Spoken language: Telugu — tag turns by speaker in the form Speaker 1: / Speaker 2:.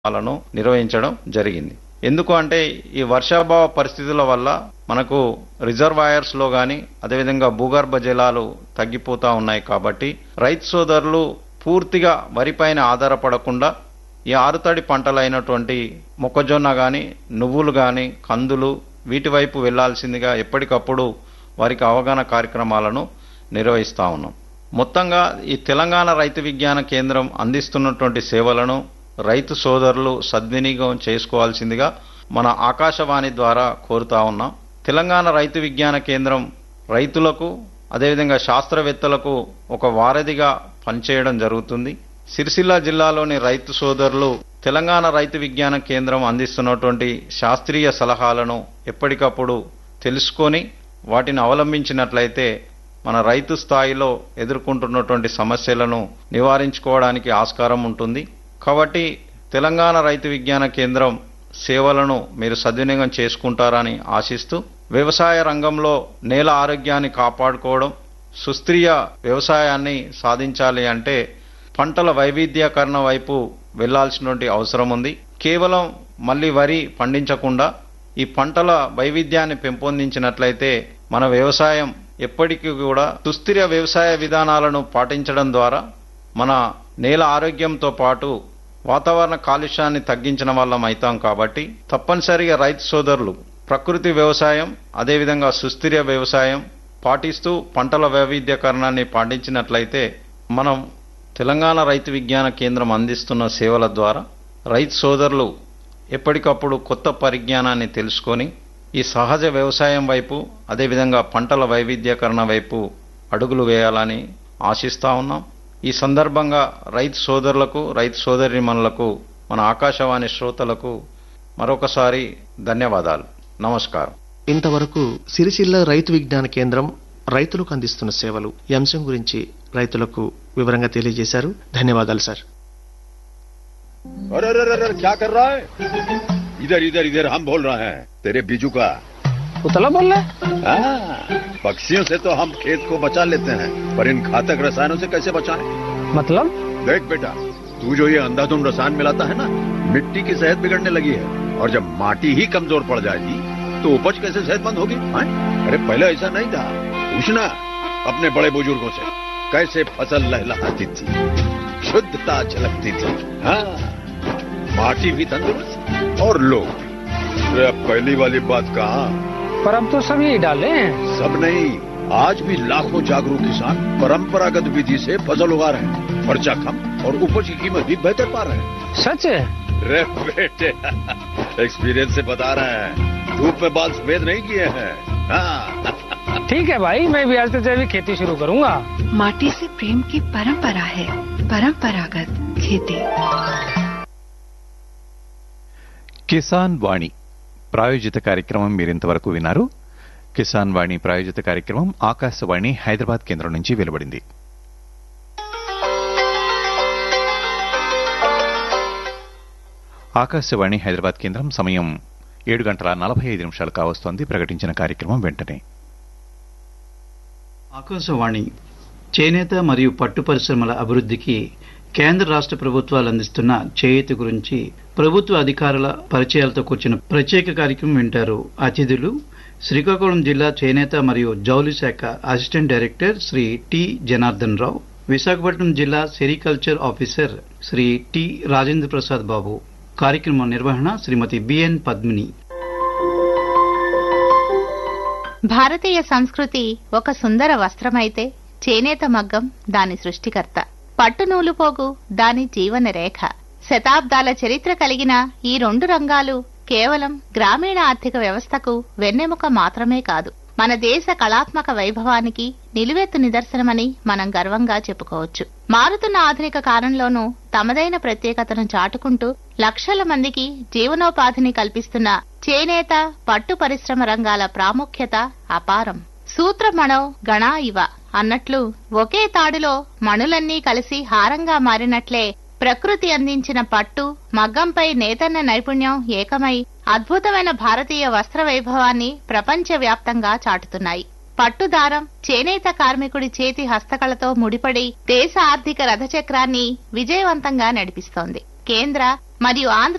Speaker 1: లను నిర్వహించడం జరిగింది ఎందుకు అంటే ఈ వర్షాభావ పరిస్థితుల వల్ల మనకు రిజర్వాయర్స్ లో గాని అదేవిధంగా భూగర్భ జలాలు తగ్గిపోతా ఉన్నాయి కాబట్టి రైతు సోదరులు పూర్తిగా వరిపైన ఆధారపడకుండా ఈ ఆరుతడి పంటలైనటువంటి మొక్కజొన్న గాని నువ్వులు గాని కందులు వీటి వైపు వెళ్లాల్సిందిగా ఎప్పటికప్పుడు వారికి అవగాహన కార్యక్రమాలను నిర్వహిస్తా ఉన్నాం మొత్తంగా ఈ తెలంగాణ రైతు విజ్ఞాన కేంద్రం అందిస్తున్నటువంటి సేవలను రైతు సోదరులు సద్వినియోగం చేసుకోవాల్సిందిగా మన ఆకాశవాణి ద్వారా కోరుతా ఉన్నాం తెలంగాణ రైతు విజ్ఞాన కేంద్రం రైతులకు అదేవిధంగా శాస్త్రవేత్తలకు ఒక వారధిగా పనిచేయడం జరుగుతుంది సిరిసిల్ల జిల్లాలోని రైతు సోదరులు తెలంగాణ రైతు విజ్ఞాన కేంద్రం అందిస్తున్నటువంటి శాస్త్రీయ సలహాలను ఎప్పటికప్పుడు తెలుసుకొని వాటిని అవలంబించినట్లయితే మన రైతు స్థాయిలో ఎదుర్కొంటున్నటువంటి సమస్యలను నివారించుకోవడానికి ఆస్కారం ఉంటుంది కాబట్టి తెలంగాణ రైతు విజ్ఞాన కేంద్రం సేవలను మీరు సద్వినియోగం చేసుకుంటారని ఆశిస్తూ వ్యవసాయ రంగంలో నేల ఆరోగ్యాన్ని కాపాడుకోవడం సుస్థిర వ్యవసాయాన్ని సాధించాలి అంటే పంటల వైవిధ్యకరణ వైపు వెళ్లాల్సినటువంటి అవసరం ఉంది కేవలం మళ్ళీ వరి పండించకుండా ఈ పంటల వైవిధ్యాన్ని పెంపొందించినట్లయితే మన వ్యవసాయం ఎప్పటికీ కూడా సుస్థిర వ్యవసాయ విధానాలను పాటించడం ద్వారా మన నేల ఆరోగ్యంతో పాటు వాతావరణ కాలుష్యాన్ని తగ్గించిన వాళ్ళం అవుతాం కాబట్టి తప్పనిసరిగా రైతు సోదరులు ప్రకృతి వ్యవసాయం అదేవిధంగా సుస్థిర వ్యవసాయం పాటిస్తూ పంటల వైవిధ్యకరణాన్ని పాటించినట్లయితే మనం తెలంగాణ రైతు విజ్ఞాన కేంద్రం అందిస్తున్న సేవల ద్వారా రైతు సోదరులు ఎప్పటికప్పుడు కొత్త పరిజ్ఞానాన్ని తెలుసుకొని ఈ సహజ వ్యవసాయం వైపు అదేవిధంగా పంటల వైవిధ్యకరణ వైపు అడుగులు వేయాలని ఆశిస్తా ఉన్నాం ఈ సందర్భంగా రైతు సోదరులకు రైతు సోదరిమణులకు మన ఆకాశవాణి శ్రోతలకు మరొకసారి ధన్యవాదాలు నమస్కారం
Speaker 2: ఇంతవరకు సిరిసిల్ల రైతు విజ్ఞాన కేంద్రం రైతులకు అందిస్తున్న సేవలు ఈ అంశం గురించి రైతులకు వివరంగా తెలియజేశారు ధన్యవాదాలు సార్
Speaker 3: अरे अरे अरे अरे, क्या कर रहा है इधर इधर इधर हम बोल रहे हैं तेरे बीजू का
Speaker 4: उतला बोल रहा है
Speaker 3: हाँ, पक्षियों से तो हम खेत को बचा लेते हैं पर इन घातक रसायनों से कैसे बचाएं?
Speaker 4: मतलब
Speaker 3: देख बेटा तू जो ये अंधाधुंध रसायन मिलाता है ना मिट्टी की सेहत बिगड़ने लगी है और जब माटी ही कमजोर पड़ जाएगी तो उपज कैसे सेहतमंद होगी हाँ? अरे पहले ऐसा नहीं था पूछना अपने बड़े बुजुर्गों से कैसे फसल लहलहाती थी शुद्धता झलकती थी हाँ माटी भी तंदुरुस्त और लोग भी। अरे अब पहली वाली बात कहा
Speaker 4: पर अब तो सभी डाले हैं
Speaker 3: सब नहीं आज भी लाखों जागरूक किसान परंपरागत विधि से फसल उगा रहे हैं खर्चा कम और उपज की कीमत भी बेहतर पा रहे हैं
Speaker 4: सच है
Speaker 3: रे बेटे एक्सपीरियंस से बता रहे हैं धूप में बाल सफेद नहीं किए हैं हाँ
Speaker 4: ठीक है भाई मैं भी आज से जैविक खेती शुरू करूंगा
Speaker 5: माटी से प्रेम की परंपरा है परंपरागत खेती
Speaker 6: కిసాన్ వాణి ప్రాయోజిత కార్యక్రమం మీరింతవరకు విన్నారు కిసాన్ వాణి ప్రాయోజిత కార్యక్రమం ఆకాశవాణి హైదరాబాద్ కేంద్రం నుంచి వెలువడింది ఆకాశవాణి హైదరాబాద్ కేంద్రం సమయం ఏడు గంటల నలభై ఐదు నిమిషాలు కావస్తోంది ప్రకటించిన కార్యక్రమం వెంటనే
Speaker 7: ఆకాశవాణి చేనేత మరియు పట్టు పరిశ్రమల అభివృద్ధికి కేంద్ర రాష్ట్ర ప్రభుత్వాలు అందిస్తున్న చేయూత గురించి ప్రభుత్వ అధికారుల పరిచయాలతో కూర్చున్న ప్రత్యేక కార్యక్రమం వింటారు అతిథులు శ్రీకాకుళం జిల్లా చేనేత మరియు జౌలి శాఖ assistant director Sri T Janardhan Rao Visakhapatnam జిల్లా sericulture officer Sri T Rajendra Prasad Babu కార్యక్రమం నిర్వహణ శ్రీమతి బిఎన్ పద్మిని
Speaker 8: భారతీయ సంస్కృతి ఒక సుందర వస్త్రమైతే చేనేత మగ్గం దాని సృష్టికర్త పట్టు నూలుపోగు దాని జీవన రేఖ శతాబ్దాల చరిత్ర కలిగిన ఈ రెండు రంగాలు కేవలం గ్రామీణ ఆర్థిక వ్యవస్థకు వెన్నెముక మాత్రమే కాదు మన దేశ కళాత్మక వైభవానికి నిలువెత్తు నిదర్శనమని మనం గర్వంగా చెప్పుకోవచ్చు మారుతున్న ఆధునిక కాలంలోనూ తమదైన ప్రత్యేకతను చాటుకుంటూ లక్షల మందికి జీవనోపాధిని కల్పిస్తున్న చేనేత పట్టు పరిశ్రమ రంగాల ప్రాముఖ్యత అపారం సూత్రమణో గణా ఇవ అన్నట్లు ఒకే తాడులో మణులన్నీ కలిసి హారంగా మారినట్లే ప్రకృతి అందించిన పట్టు మగ్గంపై నేతన్న నైపుణ్యం ఏకమై అద్భుతమైన భారతీయ వస్త్ర వైభవాన్ని ప్రపంచవ్యాప్తంగా చాటుతున్నాయి పట్టుదారం చేనేత కార్మికుడి చేతి హస్తకళతో ముడిపడి దేశ ఆర్థిక రథచక్రాన్ని విజయవంతంగా నడిపిస్తోంది కేంద్ర మరియు ఆంధ్ర